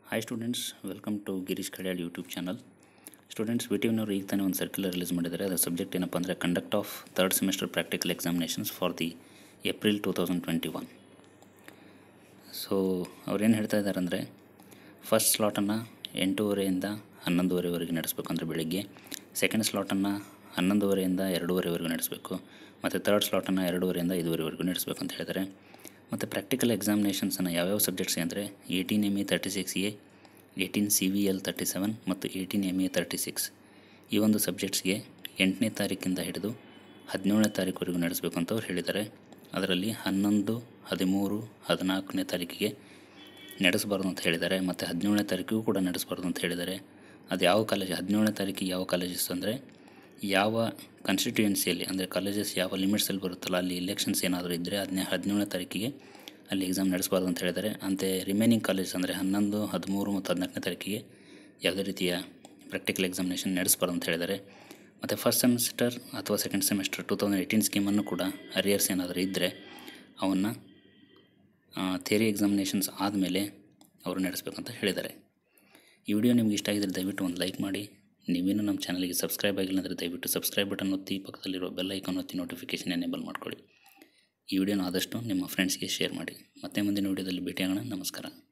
hi students welcome to Girish Kadyal YouTube channel students V T ವಿನವರು ಈಗ ತಾನೇ ಒಂದು ಸರ್ಕ್ಯುಲರ್ ರಿಲೀಸ್ ಮಾಡಿದ್ದಾರೆ ಅದರ ಸಬ್ಜೆಕ್ಟ್ ಏನಪ್ಪ ಅಂದರೆ conduct of third semester practical examinations for the April two thousand twenty one so ಅವ್ರೇನು ಹೇಳ್ತಾ ಇದ್ದಾರೆ ಅಂದರೆ ಫಸ್ಟ್ ಸ್ಲಾಟನ್ನು ಎಂಟೂವರೆಯಿಂದ ಹನ್ನೊಂದುವರೆವರೆಗೆ ನಡೆಸಬೇಕು ಅಂದರೆ ಬೆಳಿಗ್ಗೆ ಸೆಕೆಂಡ್ ಸ್ಲಾಟನ್ನು ಹನ್ನೊಂದುವರೆಯಿಂದ ಎರಡೂವರೆವರೆಗೂ ನಡೆಸಬೇಕು ಮತ್ತು ತರ್ಡ್ ಸ್ಲಾಟನ್ನು ಎರಡೂವರೆಯಿಂದ ಐದುವರೆವರೆಗೂ ನಡೆಸಬೇಕು ಅಂತ ಹೇಳಿದ್ದಾರೆ ಮತ್ತು ಪ್ರಾಕ್ಟಿಕಲ್ ಎಕ್ಸಾಮಿನೇಷನ್ಸನ್ನು ಯಾವ್ಯಾವ ಸಬ್ಜೆಕ್ಟ್ಸ್ ಅಂದರೆ eighteen M E thirty six A eighteen C V L thirty seven ಮತ್ತು eighteen M A thirty six ಈ ಒಂದು ಸಬ್ಜೆಕ್ಟ್ಸ್ಗೆ ಎಂಟನೇ ತಾರೀಕಿಂದ ಹಿಡಿದು ಹದಿನೇಳನೇ ತಾರೀಕುವರೆಗೂ ನಡೆಸಬೇಕು ಅಂತ ಅವ್ರು ಹೇಳಿದ್ದಾರೆ ಅದರಲ್ಲಿ ಹನ್ನೊಂದು ಹದಿಮೂರು ಹದಿನಾಲ್ಕನೇ ತಾರೀಕಿಗೆ ನಡೆಸಬಾರ್ದು ಅಂತ ಹೇಳಿದ್ದಾರೆ ಮತ್ತು ಹದಿನೇಳನೇ ತಾರೀಕಿಗೂ ಕೂಡ ನಡೆಸಬಾರ್ದು ಅಂತ ಹೇಳಿದ್ದಾರೆ ಅದು ಯಾವ ಕಾಲೇಜ್ ಹದಿನೇಳನೇ ತಾರೀಕಿಗೆ ಯಾವ ಕಾಲೇಜಸ್ ಅಂದರೆ ಯಾವ ಕಾನ್ಸ್ಟಿಟ್ಯೂಯೆನ್ಸಿಯಲ್ಲಿ ಅಂದರೆ ಕಾಲೇಜಸ್ ಯಾವ ಲಿಮಿಟ್ಸಲ್ಲಿ ಬರುತ್ತಲ್ಲ ಅಲ್ಲಿ ಎಲೆಕ್ಷನ್ಸ್ ಏನಾದರೂ ಇದ್ದರೆ ಅದನ್ನೇ ಹದಿನೇಳನೇ ತಾರೀಕಿಗೆ ಅಲ್ಲಿ ಎಕ್ಸಾಮ್ ನಡೆಸಬಾರ್ದು ಅಂತ ಹೇಳಿದ್ದಾರೆ ಅಂತೆ ರಿಮೈನಿಂಗ್ ಕಾಲೇಜ್ ಅಂದರೆ ಹನ್ನೊಂದು ಹದಿಮೂರು ಮತ್ತು ಹದಿನಾಲ್ಕನೇ ತಾರೀಕಿಗೆ ಯಾವುದೇ ರೀತಿಯ ಪ್ರಾಕ್ಟಿಕಲ್ ಎಕ್ಸಾಮಿನೇಷನ್ ನಡೆಸಬಾರ್ದು ಅಂತ ಹೇಳಿದ್ದಾರೆ ಮತ್ತು ಫಸ್ಟ್ ಸೆಮಿಸ್ಟರ್ ಅಥವಾ second semester two thousand eighteen ಸ್ಕೀಮನ್ನು ಕೂಡ ಅರಿಯರ್ಸ್ ಏನಾದರೂ ಇದ್ದರೆ ಅವನ್ನು ಥಿಯರಿ ಎಕ್ಸಾಮಿನೇಷನ್ಸ್ ಆದಮೇಲೆ ಅವರು ನಡೆಸಬೇಕಂತ ಹೇಳಿದ್ದಾರೆ ಈ ವಿಡಿಯೋ ನಿಮ್ಗೆ ಇಷ್ಟ ಆಗಿದ್ದರೆ ದಯವಿಟ್ಟು ಒಂದು ಲೈಕ್ ಮಾಡಿ ನೀವೇನು ನಮ್ಮ ಚಾನಲ್ಗೆ ಸಬ್ಸ್ಕ್ರೈಬ್ ಆಗಿಲ್ಲ ಅಂದರೆ ದಯವಿಟ್ಟು ಸಬ್ಸ್ಕ್ರೈಬ್ ಬಟನ್ ಒತ್ತಿ ಪಕ್ಕದಲ್ಲಿರೋ ಬೆಲ್ ಐಕಾನ್ ಒತ್ತಿ ನೋಟಿಫಿಕೇಷನ್ ಎನೇಬಲ್ ಮಾಡ್ಕೊಳ್ಳಿ ಈ ವಿಡಿಯೋನ ಆದಷ್ಟು ನಿಮ್ಮ ಫ್ರೆಂಡ್ಸ್ಗೆ ಶೇರ್ ಮಾಡಿ ಮತ್ತೆ ಮುಂದಿನ ವಿಡಿಯೋದಲ್ಲಿ ಭೇಟಿಯಾಗೋಣ ನಮಸ್ಕಾರ